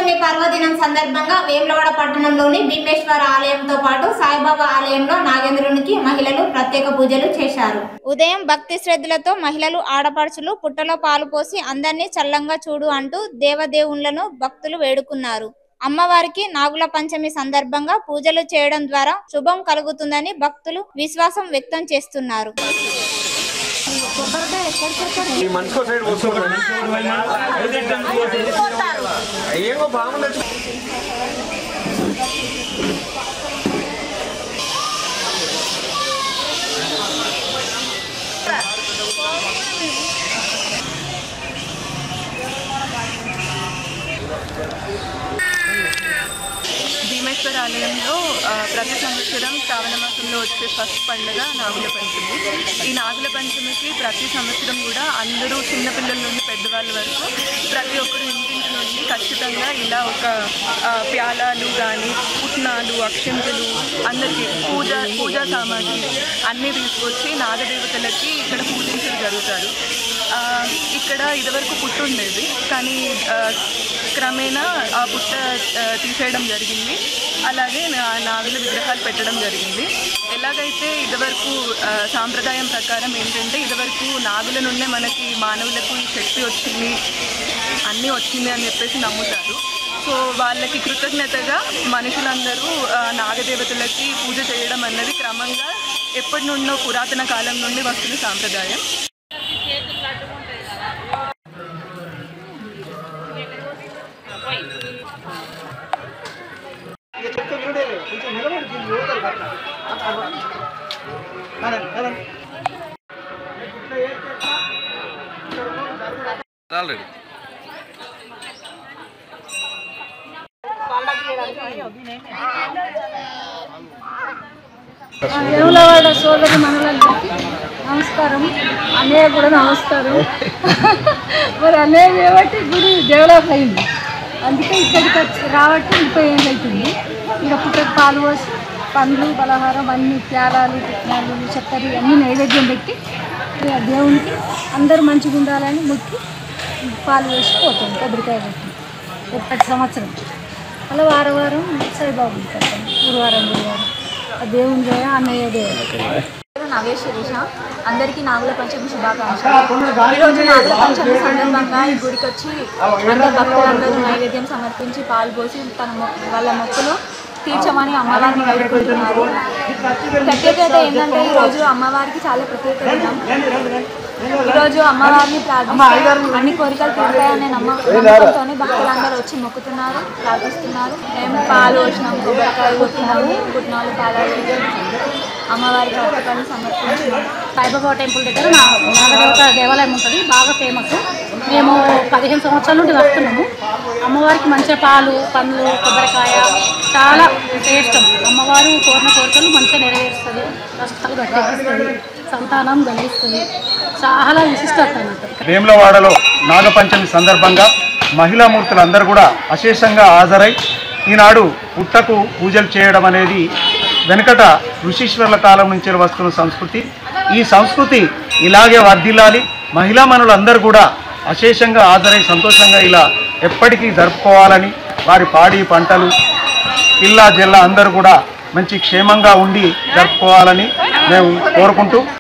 నాగపంచమి పర్వదినం సందర్భంగా వేములవాడ పట్టణంలోని భీమేశ్వర ఆలయంతో పాటు సాయిబాబా ఆలయంలో నాగేంద్రునికి మహిళలు ప్రత్యేక పూజలు చేశారు ఉదయం భక్తి శ్రద్ధలతో మహిళలు ఆడపడుచులు పుట్టలో పాలు పోసి అందరినీ చల్లంగా చూడు అంటూ దేవదేవుళ్లను భక్తులు వేడుకున్నారు అమ్మవారికి నాగుల పంచమి సందర్భంగా పూజలు చేయడం ద్వారా శుభం కలుగుతుందని భక్తులు విశ్వాసం వ్యక్తం చేస్తున్నారు ఏమో బాగుండదు భీమేశ్వర ఆలయంలో ఆ, ప్రతి సంవత్సరం శ్రావణ మాసంలో వచ్చే ఫస్ట్ పండుగ నాగుల పంచమి ఈ నాగుల పంచమికి ప్రతి సంవత్సరం కూడా అందరూ చిన్నపిల్లల నుండి పెద్దవాళ్ళ వరకు ప్రతి ఒక్కరు ఇంటింటి నుండి ఖచ్చితంగా ఇలా ఒక ఆ, ప్యాలాలు కానీ పుట్నాలు అక్షింతలు అందరికీ పూజ పూజా సామాగ్రి అన్నీ తీసుకొచ్చి నాగదేవతలకి ఇక్కడ పూజించడం జరుగుతారు ఆ, ఇక్కడ ఇదివరకు పుట్టు ఉండేది కానీ ఆ, క్రమేణా ఆ పుట్ట ఆ, తీసేయడం జరిగింది అలాగే నా- నాగుల విగ్రహాలు పెట్టడం జరిగింది ఎలాగైతే ఇదివరకు ఆ, సాంప్రదాయం ప్రకారం ఏంటంటే ఇదివరకు నాగుల నుండే మనకి మానవులకు ఈ శక్తి వచ్చింది అన్నీ వచ్చింది అని చెప్పేసి నమ్ముతారు సో వాళ్ళకి కృతజ్ఞతగా మనుషులందరూ ఆ, నాగదేవతలకి పూజ చేయడం అన్నది క్రమంగా ఎప్పటి నుండో పురాతన కాలం నుండి వస్తున్న సాంప్రదాయం ఆల్రెడీ వేములవాడ సోదరి మనలందరికీ నమస్కారం అన్నయ్య కూడా నమస్కారం మరి అన్నయ్య కాబట్టి గుడి డెవలప్ అయింది అందుకే ఇక్కడికి వచ్చి రాబట్టి ముప్పై ఏళ్ళు అవుతుంది ఇక్కడ పుట్టకు పాలు పోసి పండ్లు పలహారం అన్ని ప్యాలాలు పుట్నాలు చక్కెర అన్ని నైవేద్యం పెట్టి ఇక దేవునికి అందరూ మంచిగా ఉండాలని మొక్కి పాలు వేసి పోతాం కొబ్బరికాయ పెట్టి ప్రతి సంవత్సరం అలా వారం వారం సాయిబాబు ఉంటారు గురువారం గురువారం ఆ దేవుని దయ అన్నయ్య దేవ నవేష్ శిరీష అందరికీ నాగుల పంచమి శుభాకాంక్షలు ఈరోజు నాగుల పంచమి సందర్భంగా ఈ గుడికి వచ్చి అందరు భక్తులందరూ నైవేద్యం సమర్పించి పాలు పోసి తన మొ- వాళ్ళ మొక్కులు తీర్చమని అమ్మవారిని వేడుకుంటున్నారు ప్రత్యేకత ఏంటంటే ఈరోజు అమ్మవారికి చాలా ప్రత్యేక దినం ఈరోజు అమ్మవారిని ప్రార్థిస్తారు అన్ని కోరికలు తీరుతాయనే నమ్మ నమ్మకంతోనే భక్తులందరూ వచ్చి మొక్కుతున్నారు ప్రార్థిస్తున్నారు మేము పాలు వచ్చినాం కొబ్బరికాయ కొట్టినాము పుట్టినాలు పాలాలు అమ్మవారికి అర్పకాలు సమర్పించినాం సాయిబాబా టెంపుల్ దగ్గర నా నాగదేవత దేవాలయం ఉంటుంది బాగా ఫేమస్ మేము పదిహేను సంవత్సరాల నుండి వస్తున్నాము అమ్మవారికి మంచిగా పాలు పండ్లు కొబ్బరికాయ చాలా ఇష్టం అమ్మవారు కోరిన కోరికలు మంచిగా నెరవేరుస్తుంది కష్టాలు గట్టెక్కిస్తుంది సంతానం కలిగిస్తుంది చాలా విశిష్టత అన్నట్టు వేములవాడలో నాగపంచమి సందర్భంగా మహిళా మూర్తులందరూ కూడా అశేషంగా హాజరై ఈనాడు పుట్టకు పూజలు చేయడం అనేది వెనుకట ఋషీశ్వర్ల కాలం నుంచి వస్తున్న సంస్కృతి ఈ సంస్కృతి ఇలాగే వర్ధిల్లాలి మహిళా మనులందరూ కూడా అశేషంగా హాజరై సంతోషంగా ఇలా ఎప్పటికీ జరుపుకోవాలని వారి పాడి పంటలు పిల్ల జిల్లా అందరూ కూడా మంచి క్షేమంగా ఉండి జరుపుకోవాలని మేము కోరుకుంటూ